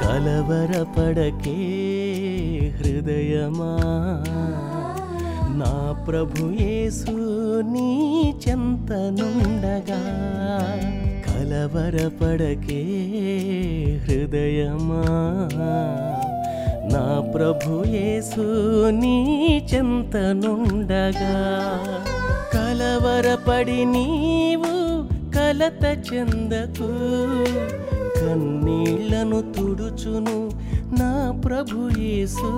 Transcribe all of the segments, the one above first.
కలవరపడకే హృదయమా నా ప్రభు యేసు నీ చెంతనుండగా కలవరపడకే హృదయమా నా ప్రభు యేసు నీ చెంతనుండగా కలవరపడి నీవు కలత చెందకు కన్నీళ్లను తుడుచును నా ప్రభు యేసు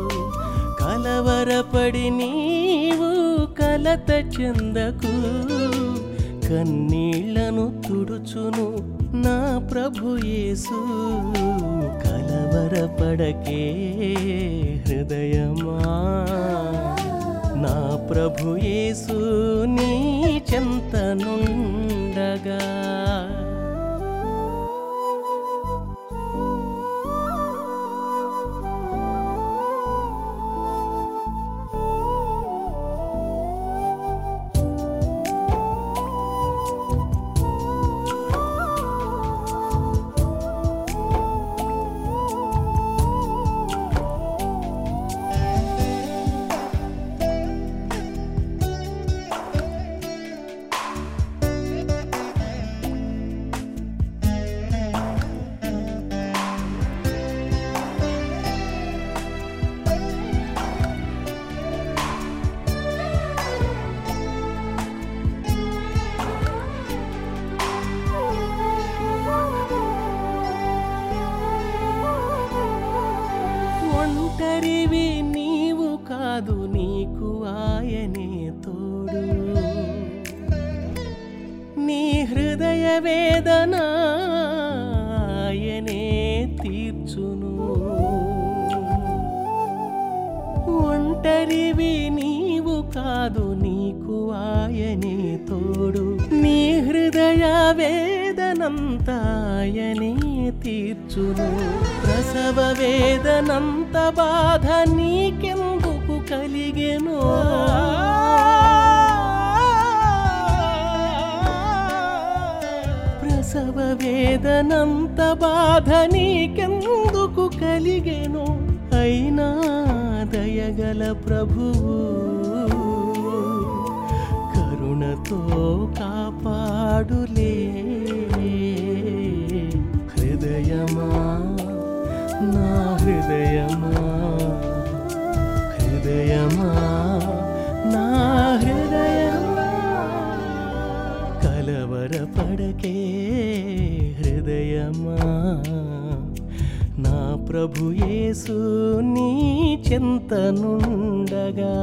కలవరపడి నీవు కలత చెందకు కన్నీళ్లను తుడుచును నా ప్రభు యేసు కలవరపడకే హృదయమా నా ప్రభు యేసు నీ చెంతనుండగా ఒంటరివి నీవు కాదు నీకు ఆయనే తోడు నీ హృదయ వేదన ఆయనే తీర్చును ఒంటరివి నీవు కాదు నీకు ఆయనే తోడు నీ హృదయ వేదనంతా ఆయనే తీర్చును ప్రసవ వేదనంత బాధ నీకెందుకు కలిగెను ప్రసవ వేదనంత బాధ నీకెందుకు కలిగెను అయినా దయగల ప్రభువు కరుణతో కాపాడులే హృదయమా నా హృదయమా హృదయమా నా హృదయమా కలవరపడకే హృదయమా నా ప్రభు యేసు నీ చింతనుండగా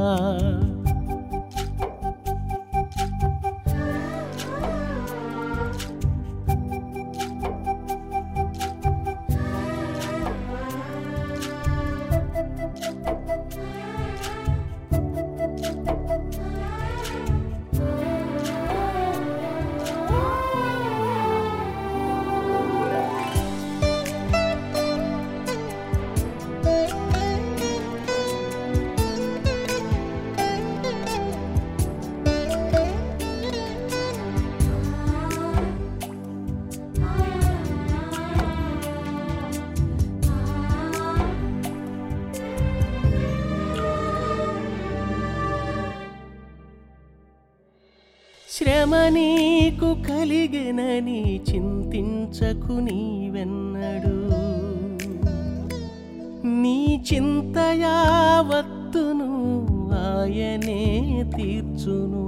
శ్రమ నీకు కలిగెనని చింతించకు నీవెన్నడు నీ చింత యావత్తును ఆయనే తీర్చును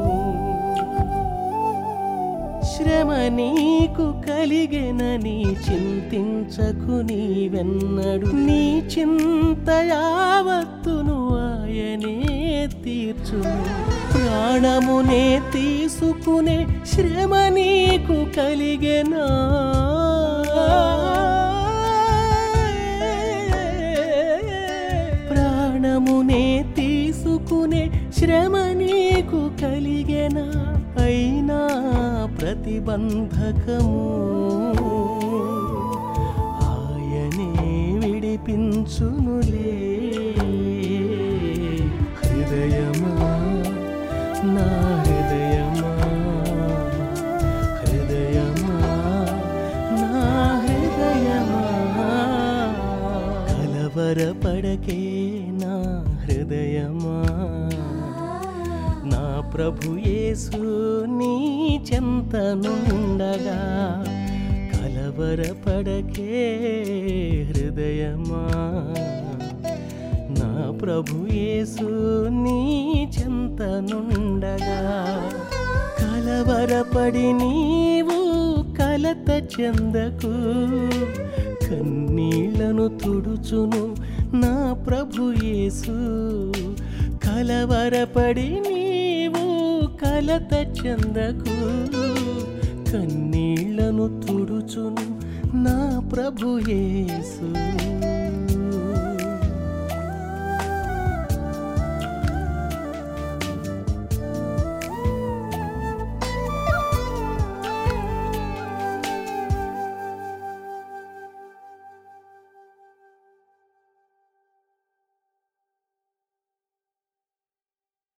శ్రమ నీకు కలిగెనని చింతించకు నీవెన్నడు నీ చింత యావత్తును ఆయనే తీర్చును ప్రాణమునే తీసుకునే శ్రమ నీకు కలిగెనా ప్రాణమునే తీసుకునే శ్రమ నీకు కలిగెనా అయినా ప్రతిబంధకము ఆయనే విడిపించునులే హృదయమా నా హృదయమా హృదయమా నా హృదయమా కలవరపడకే నా హృదయమా నా ప్రభు యేసు నీ చెంతనుండగా కలవరపడకే హృదయమా నా ప్రభు యేసు నీ చెంతనుండగా కలవరపడి నీవు కలత చెందకు కన్నీళ్లను తుడుచును నా ప్రభు యేసు కలవరపడి నీవు కలత చెందకు కన్నీళ్లను తుడుచును నా ప్రభు యేసు